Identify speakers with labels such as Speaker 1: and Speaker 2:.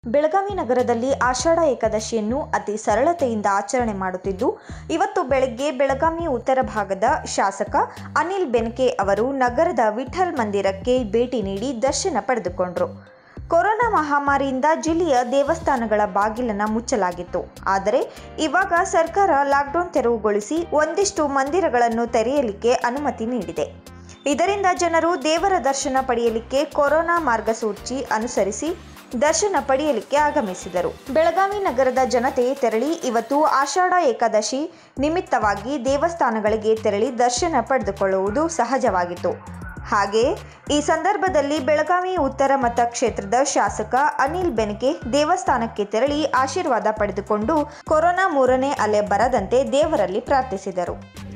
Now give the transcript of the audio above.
Speaker 1: ಬೆಳಗಾವಿ ನಗರದಲ್ಲಿ ಆಷಾಢ ಏಕಾದಶಿಯನ್ನು ಅತಿ ಸರಳತೆಯಿಂದ ಆಚರಣೆ ಮಾಡುತ್ತಿದ್ದು ಇವತ್ತು ಬೆಳಗ್ಗೆ ಬೆಳಗಾವಿ ಉತ್ತರ ಭಾಗದ ಶಾಸಕ ಅನಿಲ್ ಬೆನಕೆ ಅವರು ನಗರದ ವಿಠಲ್ ಮಂದಿರಕ್ಕೆ ಭೇಟಿ ನೀಡಿ ದರ್ಶನ ಪಡೆದುಕೊಂಡರು ಕೊರೋನಾ ಮಹಾಮಾರಿಯಿಂದ ಜಿಲ್ಲೆಯ ದೇವಸ್ಥಾನಗಳ ಬಾಗಿಲನ್ನು ಮುಚ್ಚಲಾಗಿತ್ತು ಆದರೆ ಇವಾಗ ಸರ್ಕಾರ ಲಾಕ್ಡೌನ್ ತೆರವುಗೊಳಿಸಿ ಒಂದಿಷ್ಟು ಮಂದಿರಗಳನ್ನು ತೆರೆಯಲಿಕ್ಕೆ ಅನುಮತಿ ನೀಡಿದೆ ಇದರಿಂದ ಜನರು ದೇವರ ದರ್ಶನ ಪಡೆಯಲಿಕ್ಕೆ ಕೊರೋನಾ ಮಾರ್ಗಸೂಚಿ ಅನುಸರಿಸಿ ದರ್ಶನ ಪಡೆಯಲಿಕ್ಕೆ ಆಗಮಿಸಿದರು ಬೆಳಗಾವಿ ನಗರದ ಜನತೆ ತೆರಳಿ ಇವತ್ತು ಆಷಾಢ ಏಕಾದಶಿ ನಿಮಿತ್ತವಾಗಿ ದೇವಸ್ಥಾನಗಳಿಗೆ ತೆರಳಿ ದರ್ಶನ ಪಡೆದುಕೊಳ್ಳುವುದು ಸಹಜವಾಗಿತ್ತು ಹಾಗೆಯೇ ಈ ಸಂದರ್ಭದಲ್ಲಿ ಬೆಳಗಾವಿ ಉತ್ತರ ಮತಕ್ಷೇತ್ರದ ಶಾಸಕ ಅನಿಲ್ ಬೆನಕೆ ದೇವಸ್ಥಾನಕ್ಕೆ ತೆರಳಿ ಆಶೀರ್ವಾದ ಪಡೆದುಕೊಂಡು ಕೊರೋನಾ ಮೂರನೇ ಅಲೆ ಬರದಂತೆ ದೇವರಲ್ಲಿ ಪ್ರಾರ್ಥಿಸಿದರು